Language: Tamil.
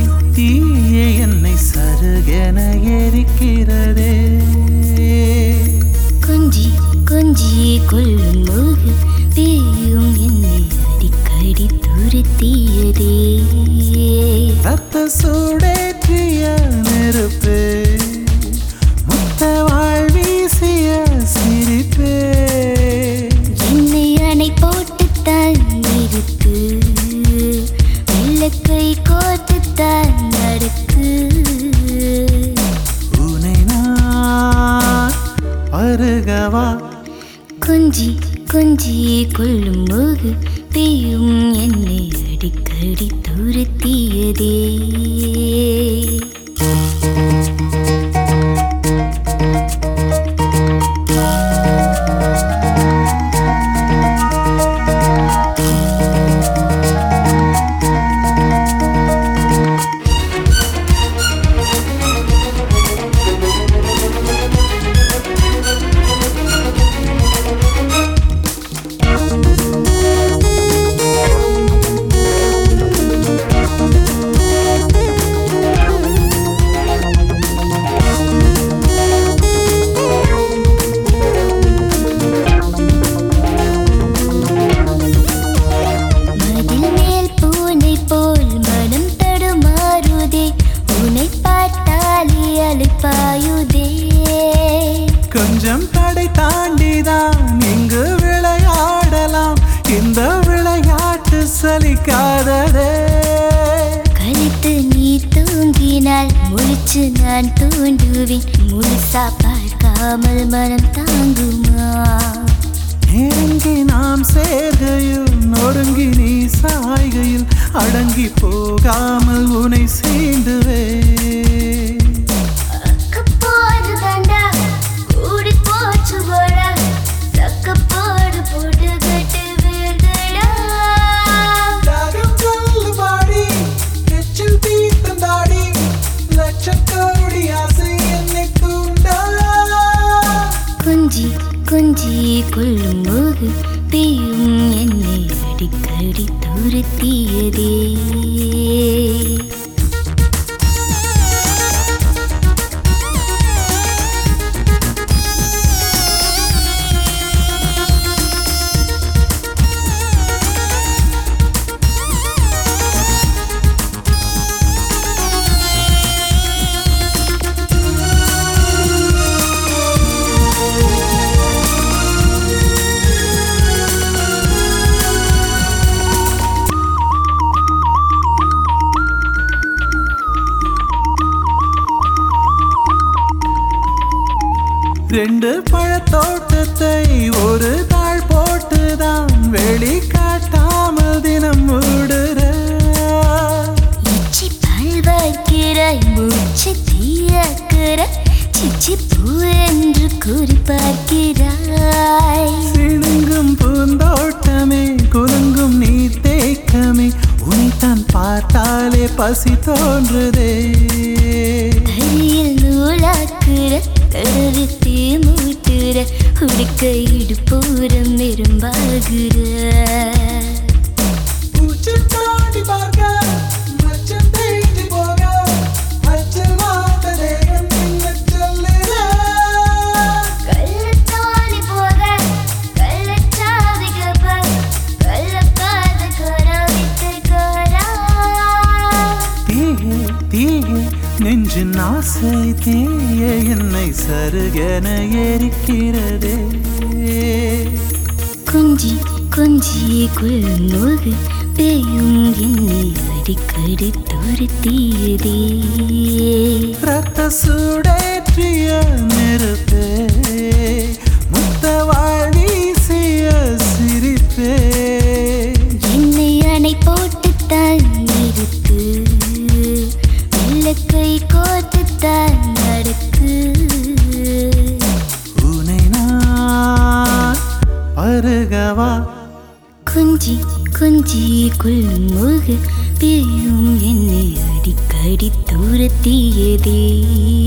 தீய என்னை சருகென எரிக்கிறதே கொஞ்சி கொஞ்சி கொள்ளும் போது தீயும் என்னை அடிக்கடி துரத்தியதே ரத்த சூடேற்றிய நெருப்பே முத்த வாழ் வீசிய சிரிப்பே என்னை அணை போட்டுத்தான் இருக்கு வெள்ளக்கை கோர்த்துத்தான் நடக்கு உனை நான் அருகவா கொஞ்சி கொஞ்சி கொள்ளும் போது தீயும் என்னை அடிக்கடி துரத்தியதே மதில் மேல் பூனை போல் மனம் தடுமாறுதே உன்னை பார்த்தாலே அழுப்பாயுதே கொஞ்சம் தடை தாண்டிதான் இங்கு விளையாடலாம் இந்த விளையாட்டு சலிக்காததே கழித்து நீ தூங்கினால் முழிச்சு நான் தூண்டுவேன் முழுசா பார்க்காமல் மனம் தாங்குமா நெருங்கி நாம் சேர்கையில் நொறுங்கி நீ சாய்கையில் அடங்கி போகாமல் உனை சீண்டுவே அக்கப்போடு தாண்டா கூடி போச்சு போடா சக்கப்போடு போட்டு கட்டு வீழ்ந்தடா பாடி எச்சில் தீர்த்தந்தாடி லட்சக்கோடி ஆசை என்னை தூண்டா கொஞ்சி கொஞ்சி கொள்ளும் போது தீயும் என்னை அடிக்கடி துரத்தியதே ரெண்டு பழத்தோட்டத்தை ஒரு தாழ் போட்டுதான் வெளி காட்டாமல் தினம் மூடுற இச்சி பால் வைக்கிறாய் மூச்சு தீயாக்கிற சிச்சி பூ என்று கூறி பார்க்கிறாய் சிணுங்கும் பூந்தோட்டமே குலுங்கும் நீ தேக்கமே உன்னைத்தான் பார்த்தாலே பசி தோன்றுதே கையில் நூலாக்குற கருத்து மூட்டுற உடுக்க இடுப்பூரம் விரும்பாகுற பூச்சம் தாண்டி பார்க்க மச்சம் தேடி போக அச்சல் வார்த்த தேகம் பின்னச் சொல்லுற கள்ளத்தானி போக கள்ளச்சாதி கப்ப கள்ளக்காத கோரா வித்து கோரா தீயே தீயே நெஞ்சின் ஆசை தீய என்னை சருகென எரிக்கிறதே கொஞ்சி கொஞ்சி கொள்ளும்போது பேயும் என்னை அடிக்கடி துரத்தியதே ரத்த சூடேற்றிய நெருப்பே முத்த வாழ் வீசிய சிரிப்பே என்னை அணை போட்டுத்தான் நிறுத்து வெள்ளக்கை கோர்த்துத்தான் நடக்கு உனை நான் அருகவா கொஞ்சி கொஞ்சி கொள்ளும் போது பேயும் என்னை அடிக்கடி துரத்தியதே